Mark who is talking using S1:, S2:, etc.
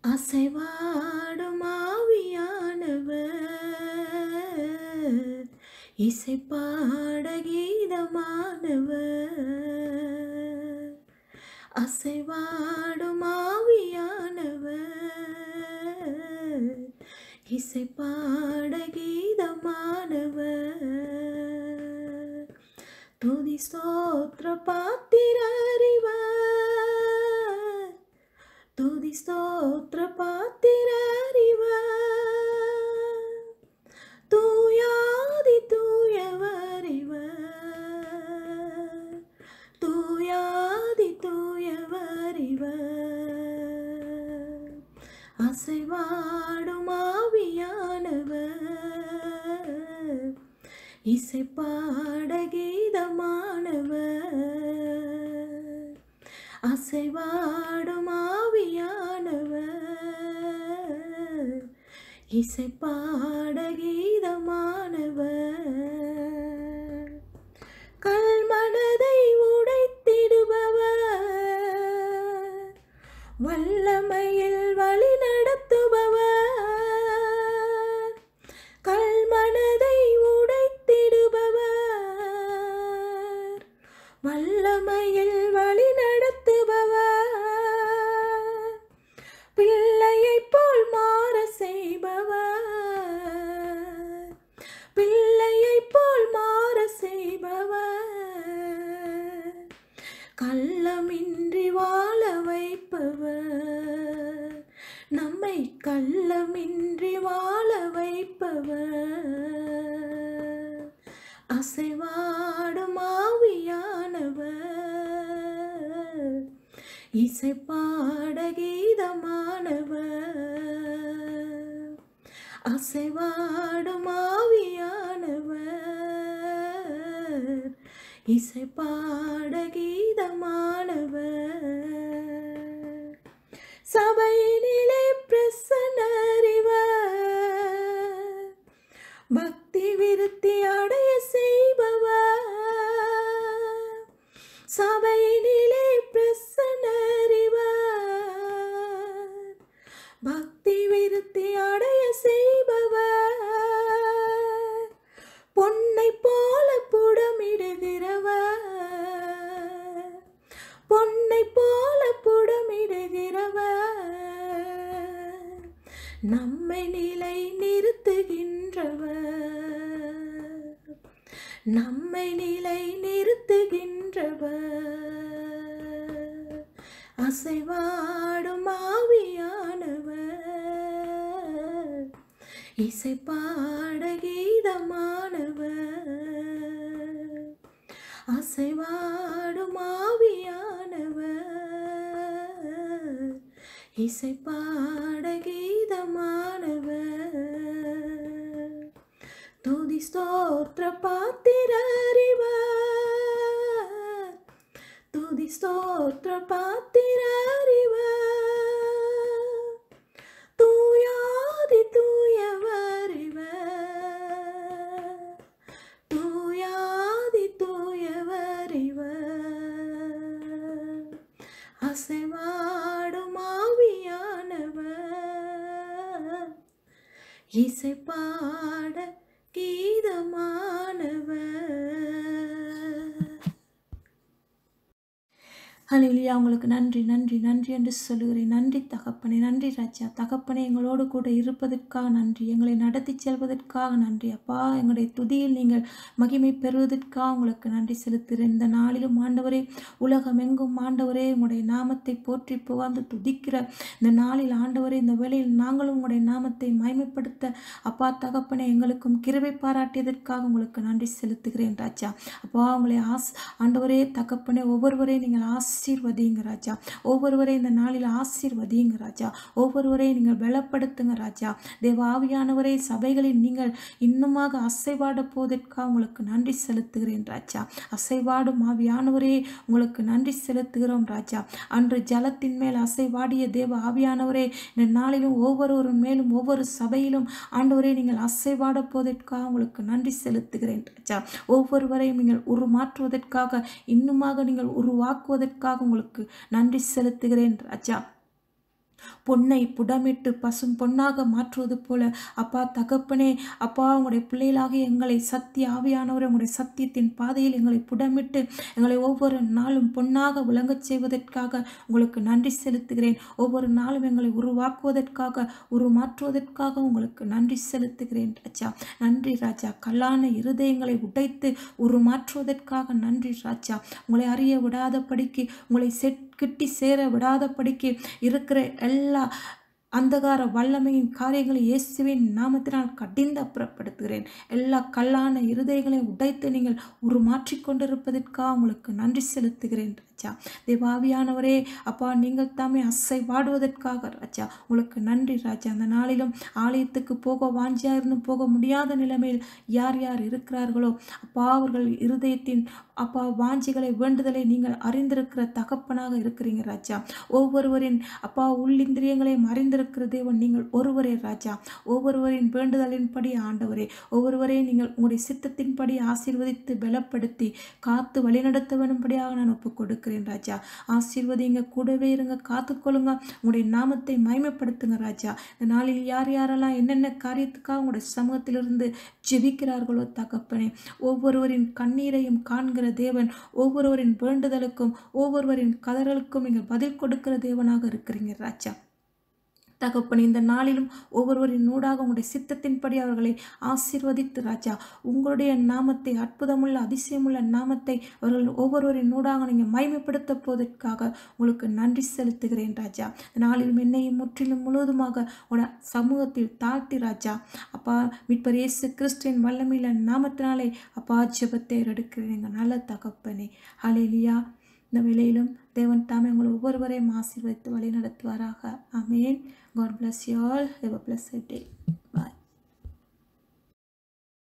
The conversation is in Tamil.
S1: அசைவாடும் ஆவியானவர் இசைப்பாட கீதமானவர் அசைவாடும் ஆவியானவர் இசைப்பாட கீதமானவர் துதி ஸ்தோத்திர பாத்திரறிவர் துதி ஸ்தோத்திர பாத்திரறிவர் தூயாதி தூயவரிவர் தூயாதி தூயவரிவர் அசைவாடும் ஆவியானவர் இசைப்பாட கீதமானவர் அசைவாடும் ஆவியானவர் இசைப்பாட கீதமானவர் கல்மனதை உடைத்திடுபவர் வல்லமையில் வழி நடத்துபவர் கல்மனதை உடைத்திடுபவர் வல்லமையில் வழி நடத்துபவர் பிள்ளையைப் போல் மாற செய்பவர் பிள்ளையைப் போல் மாற செய்பவர் கள்ளமின்றி வாழ வைப்பவர் நம்மை கள்ளமின்றி வாழ வைப்பவர் அசைவாடும் ஆவியானவர் இசைப்பாட கீதமானவர் அசைவாடும் ஆவியானவர் இசைப்பாட கீதமானவர் சபையினிலே பிரசன்னறிவர் பக்தி விருத்தி அடைய செய்பவர் சபையினிலே பிரசன்னறிவர் பக்தி விருத்தி அடைய செய்பவர் பொன்னை போல புடமிடுகிறவர் பொன்னை போல புடமிடுகிறவர் நம்மை நிலை நிறுத்துகின்றவர் நம்மை நிலை நிறுத்துகின்றவர் அசைவாடும் ஆவியானவர் இசைப்பாட கீதமானவர் அசைவாடும் ஆவியானவர் இசைப்பாட கீதமானவர் துதி ஸ்தோத்திர பாத்திரறிவர் துதி ஸ்தோத்திர பாத்திரறிவர் தூயாதி தூயவரிவர் தூயாதி தூயவரிவர் அசைவாடும் ஆவியானவர் இசைப்பாட கீதமானவர் ஹalleluya உங்களுக்கு நன்றி நன்றி நன்றி என்று சொல்லுகிறேன் நன்றி தகப்பனே நன்றி ராஜா தகப்பனே எங்களோடு கூட இருப்பதற்காக நன்றி எங்களை நடத்தி செல்வதற்காக நன்றி அப்பா எங்களுடைய துதியில் நீங்கள் மகிமை பெறுவதற்காக உங்களுக்கு நன்றி செலுத்துகிறேன் இந்த நாளிலும் ஆண்டவரே உலகம் எங்கும் ஆண்டவரே உங்களுடைய நாமத்தை போற்றி புகழ்ந்து துதிக்கிற இந்த நாளில் ஆண்டவரே இந்த வேளையில் நாங்களும் உங்களுடைய நாமத்தை மகிமைப்படுத்த அப்பா தகப்பனே எங்களுக்கும் கிருபை பாராட்டியதற்காக உங்களுக்கு நன்றி செலுத்துகிறேன் ராஜா அப்பா உங்களை ஆஸ் ஆண்டவரே தகப்பனே ஒவ்வொருவரையும் நீங்கள் ஆசீர்வதிங்க ராஜா ஒவ்வொருவரையும் இந்த நாளில் ஆசீர்வதிங்க ராஜா ஒவ்வொருவரையும் நீங்கள் பலப்படுத்துங்க ராஜா தேவ ஆவியானவரே சபைகளில் நீங்கள் இன்னுமாக அசைவாட போவதற்காக உங்களுக்கு நன்றி செலுத்துகிறேன் ராஜா அசைவாடும் ஆவியானவரே உங்களுக்கு நன்றி செலுத்துகிறோம் ராஜா அன்று ஜலத்தின் மேல் அசைவாடிய தேவ ஆவியானவரே இந்த நாளிலும் ஒவ்வொருவரும் மேலும் ஒவ்வொரு சபையிலும் ஆண்டவரே நீங்கள் அசைவாட போவதற்காக உங்களுக்கு நன்றி செலுத்துகிறேன் ராஜா ஒவ்வொருவரையும் நீங்கள் உருமாற்றுவதற்காக இன்னுமாக நீங்கள் உருவாக்குவதற்காக உங்களுக்கு நன்றி செலுத்துகிறேன் ராஜா பொன்னை புடமிட்டு பசும் பொன்னாக மாற்றுவது போல அப்பா தகப்பனே அப்பா உங்களுடைய பிள்ளைகளாக எங்களை சத்திய ஆவியானவர் உங்களுடைய சத்தியத்தின் பாதையில் எங்களை புடமிட்டு எங்களை ஒவ்வொரு நாளும் பொன்னாக விளங்கச் செய்வதற்காக உங்களுக்கு நன்றி செலுத்துகிறேன் ஒவ்வொரு நாளும் எங்களை உருவாக்குவதற்காக உருமாற்றுவதற்காக உங்களுக்கு நன்றி செலுத்துகிறேன் ராஜா நன்றி ராஜா கல்லான இருதயங்களை உடைத்து உருமாற்றுவதற்காக நன்றி ராஜா உங்களை அறிய விடாதபடிக்கு உங்களை செட் கிட்டி சேர விடாதபடிக்கு இருக்கிற எல்லா அந்தகார வல்லமையின் காரியங்களை இயேசுவின் நாமத்தினால் கடிந்து அப்புறப்படுத்துகிறேன் எல்லா கல்லான இருதயங்களையும் உடைத்து நீங்கள் உருமாற்றி கொண்டிருப்பதற்காக உங்களுக்கு நன்றி செலுத்துகிறேன் ராஜா தேவாவியானவரே அப்பா நீங்கள் தாமே அசை பாடுவதற்காக ராஜா உங்களுக்கு நன்றி ராஜா அந்த நாளிலும் ஆலயத்துக்கு போக வாஞ்சியா இருந்தும் போக முடியாத நிலைமையில் யார் யார் இருக்கிறார்களோ அப்பா அவர்கள் இருதயத்தின் அப்பா வாஞ்சிகளை வேண்டுதலை நீங்கள் அறிந்திருக்கிற தகப்பனாக இருக்கிறீங்க ராஜா ஒவ்வொருவரின் அப்பா உள்ளிந்திரியங்களையும் அறிந்திருக்கிற தேவன் நீங்கள் ஒருவரே ராஜா ஒவ்வொருவரின் வேண்டுதலின்படி ஆண்டவரே ஒவ்வொருவரையும் நீங்கள் உங்களுடைய சித்தத்தின்படி ஆசீர்வதித்து பலப்படுத்தி காத்து வழிநடத்த வேணும்படியாக நான் ஒப்புக் கொடுக்கிறேன் ராஜா ஆசீர்வதிங்க கூடவே இருங்க காத்துக்கொள்ளுங்க உங்களுடைய நாமத்தை மகிமைப்படுத்துங்க ராஜா இந்த நாளில் யார் யாரெல்லாம் என்னென்ன காரியத்துக்காக உங்களுடைய சமூகத்திலிருந்து ஜெபிக்கிறார்களோ தகப்பனே ஒவ்வொருவரின் கண்ணீரையும் காண்கிற தேவன் ஒவ்வொருவரின் வேண்டுதலுக்கும் ஒவ்வொருவரின் கதறலுக்கும் நீங்கள் பதில் கொடுக்கிற தேவனாக இருக்கிறீங்க ராஜா தகப்பன் இந்த நாளிலும் ஒவ்வொருவரின் நூடாக உங்களுடைய சித்தத்தின்படி அவர்களை ஆசீர்வதித்து ராஜா உங்களுடைய நாமத்தை அற்புதமுள்ள அதிசயமுள்ள நாமத்தை அவர்கள் ஒவ்வொருவரின் நூடாக நீங்கள் மகிமைப்படுத்த போவதற்காக உங்களுக்கு நன்றி செலுத்துகிறேன் ராஜா இந்த நாளிலும் என்னையும் முற்றிலும் முழுவதுமாக உங்களோட சமூகத்தில் தாழ்த்தி ராஜா அப்பா மீட்பர் இயேசு கிறிஸ்துவின் வல்லமையில நாமத்தினாலே அப்பா ஜெபத்தை எடுக்கிறேன் எங்கள் நல்ல தகப்பனே ஹalleluya இந்த வேளையிலும் தேவன் தாமே உங்களை ஒவ்வொருவரையும் ஆசீர்வதித்து வழி நடத்துவாராக amen God bless you all have a blessed day